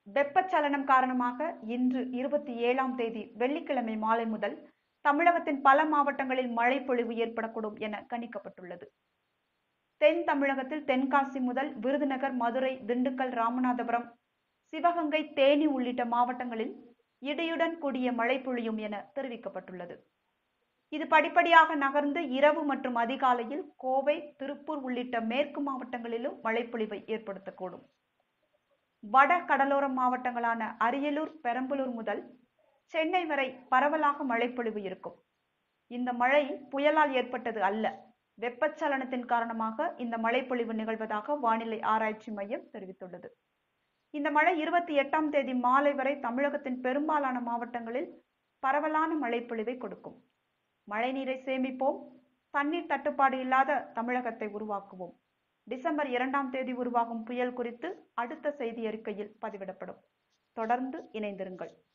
வெப்பச்சலனம் காரணமாக இன்று இருபத்தி ஏழாம் தேதி வெள்ளிக்கிழமை மாலை முதல் தமிழகத்தின் பல மாவட்டங்களில் மழை பொழிவு ஏற்படக்கூடும் என கணிக்கப்பட்டுள்ளது தென் தமிழகத்தில் தென்காசி முதல் விருதுநகர் மதுரை திண்டுக்கல் ராமநாதபுரம் சிவகங்கை தேனி உள்ளிட்ட மாவட்டங்களில் இடியுடன் கூடிய மழை பொழியும் என தெரிவிக்கப்பட்டுள்ளது இது படிப்படியாக நகர்ந்து இரவு மற்றும் அதிகாலையில் கோவை திருப்பூர் உள்ளிட்ட மேற்கு மாவட்டங்களிலும் மழைப்பொழிவை ஏற்படுத்தக்கூடும் வட கடலோர மாவட்டங்களான அரியலூர் பெரம்பலூர் முதல் சென்னை வரை பரவலாக மழைப்பொழிவு இருக்கும் இந்த மழை புயலால் ஏற்பட்டது அல்ல வெப்பச்சலனத்தின் காரணமாக இந்த மழைப்பொழிவு நிகழ்வதாக வானிலை ஆராய்ச்சி மையம் தெரிவித்துள்ளது இந்த மழை இருபத்தி எட்டாம் தேதி மாலை வரை தமிழகத்தின் பெரும்பாலான மாவட்டங்களில் பரவலான மழைப்பொழிவை கொடுக்கும் மழைநீரை சேமிப்போம் தண்ணீர் தட்டுப்பாடு இல்லாத தமிழகத்தை உருவாக்குவோம் டிசம்பர் இரண்டாம் தேதி உருவாகும் புயல் குறித்து அடுத்த செய்தி அறிக்கையில் பதிவிடப்படும் தொடர்ந்து இணைந்திருங்கள்